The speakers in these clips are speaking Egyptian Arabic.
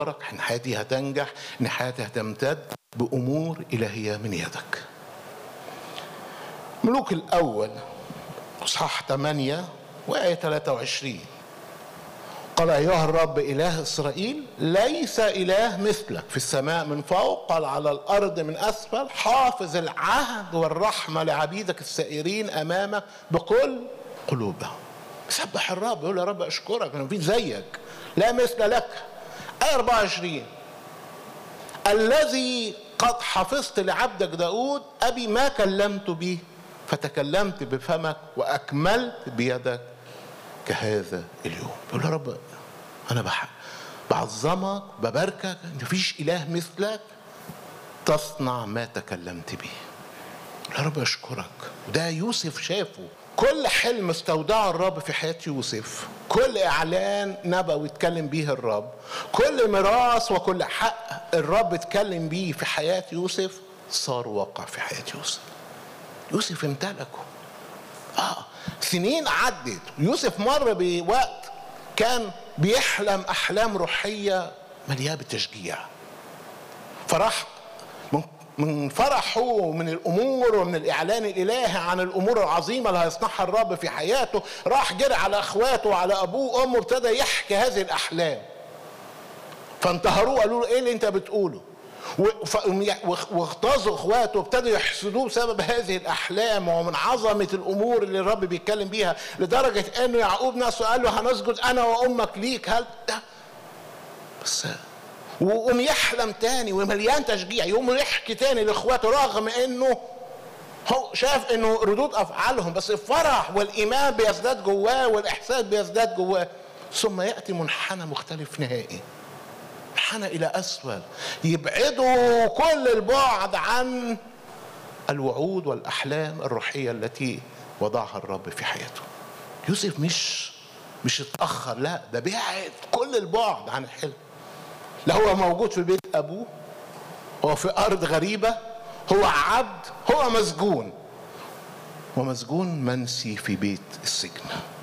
ان حياتي هتنجح ان حياتي هتمتد بامور الهيه من يدك ملوك الاول اصحاح 8 وايه 23 قال ايها الرب اله اسرائيل ليس اله مثلك في السماء من فوق قال على الارض من اسفل حافظ العهد والرحمه لعبيدك السائرين امامك بكل قلوبهم سبح الرب يقول يا رب اشكرك ما فيش زيك لا مثل لك آية 24 الذي قد حفظت لعبدك داود أبي ما كلمت به فتكلمت بفمك وأكملت بيدك كهذا اليوم يقول يا رب أنا بحق بعظمك بباركك مفيش إله مثلك تصنع ما تكلمت به يا رب أشكرك وده يوسف شافه كل حلم استودعه الرب في حياة يوسف كل إعلان نبوي اتكلم به الرب كل ميراث وكل حق الرب اتكلم به في حياة يوسف صار واقع في حياة يوسف يوسف امتلكه آه سنين عدت يوسف مر بوقت كان بيحلم أحلام روحية مليئة بالتشجيع فراح من فرحه ومن الامور ومن الاعلان الالهي عن الامور العظيمه اللي هيصنعها الرب في حياته راح جري على اخواته وعلى ابوه وامه ابتدى يحكي هذه الاحلام فانتهروه قالوا له ايه اللي انت بتقوله واغتاظوا اخواته وابتدوا يحسدوه بسبب هذه الاحلام ومن عظمه الامور اللي الرب بيتكلم بيها لدرجه انه يعقوب نفسه قال له هنسجد انا وامك ليك هل ده بس ويقوم يحلم تاني ومليان تشجيع يقوم يحكي تاني لاخواته رغم انه هو شاف انه ردود افعالهم بس الفرح والايمان بيزداد جواه والاحساس بيزداد جواه ثم ياتي منحنى مختلف نهائي منحنى الى اسفل يبعدوا كل البعد عن الوعود والاحلام الروحيه التي وضعها الرب في حياته يوسف مش مش اتاخر لا ده بعد كل البعد عن الحلم لا هو موجود في بيت ابوه هو في ارض غريبه هو عبد هو مسجون ومسجون منسي في بيت السجن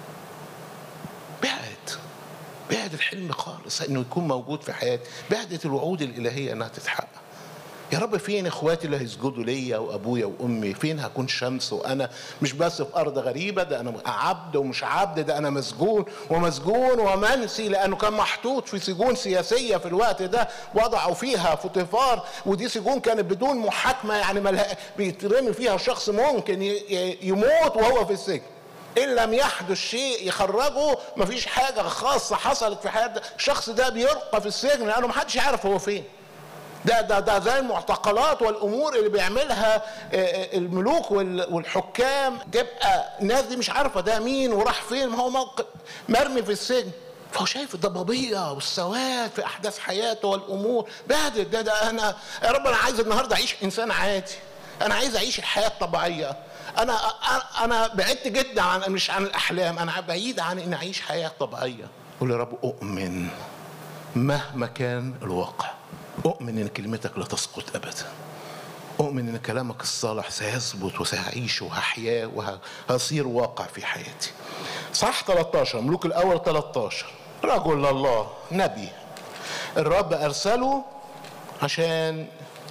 بعد بعد الحلم خالص انه يكون موجود في حياتي بعدت الوعود الالهيه انها تتحقق يا رب فين اخواتي اللي هيسجدوا ليا وابويا وامي فين هكون شمس وانا مش بس في ارض غريبه ده انا عبد ومش عبد ده انا مسجون ومسجون ومنسي لانه كان محطوط في سجون سياسيه في الوقت ده وضعوا فيها فوتيفار ودي سجون كانت بدون محاكمه يعني بيترمي فيها شخص ممكن يموت وهو في السجن ان لم يحدث شيء يخرجه مفيش حاجه خاصه حصلت في حياه الشخص ده بيرقى في السجن لانه محدش يعرف هو فين ده ده ده زي المعتقلات والامور اللي بيعملها الملوك والحكام تبقى الناس دي مش عارفه ده مين وراح فين ما هو موقف مرمي في السجن فهو شايف الضبابيه والسواد في احداث حياته والامور بعد ده ده انا يا رب انا عايز النهارده اعيش انسان عادي انا عايز اعيش الحياه الطبيعيه انا انا بعدت جدا عن مش عن الاحلام انا بعيد عن ان اعيش حياه طبيعيه قول يا رب اؤمن مهما كان الواقع أؤمن أن كلمتك لا تسقط أبدا أؤمن أن كلامك الصالح سيثبت وسأعيش وهحياه وهصير واقع في حياتي صح 13 ملوك الأول 13 رجل الله نبي الرب أرسله عشان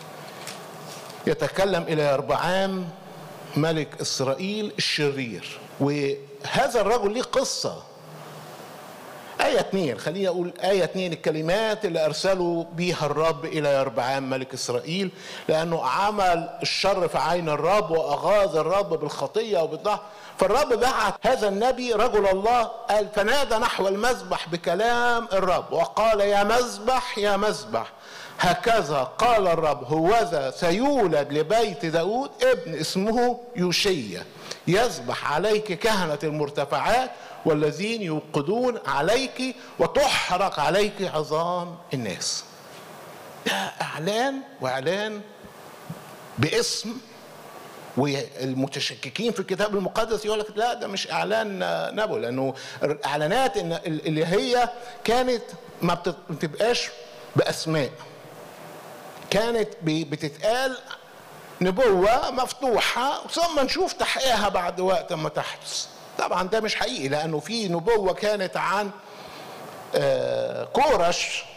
يتكلم إلى أربعام ملك إسرائيل الشرير وهذا الرجل ليه قصة آية اثنين خليني أقول آية اثنين الكلمات اللي أرسلوا بيها الرب إلى يربعام ملك إسرائيل لأنه عمل الشر في عين الرب وأغاظ الرب بالخطية وبالضعف فالرب بعت هذا النبي رجل الله قال فنادى نحو المذبح بكلام الرب وقال يا مذبح يا مذبح هكذا قال الرب هوذا سيولد لبيت داود ابن اسمه يوشية يذبح عليك كهنة المرتفعات والذين يوقدون عليك وتحرق عليك عظام الناس ده اعلان واعلان باسم والمتشككين في الكتاب المقدس يقول لك لا ده مش اعلان نبوي لانه الاعلانات اللي هي كانت ما بتبقاش باسماء كانت بتتقال نبوه مفتوحه ثم نشوف تحقيقها بعد وقت ما تحدث طبعا ده مش حقيقي لانه في نبوه كانت عن كورش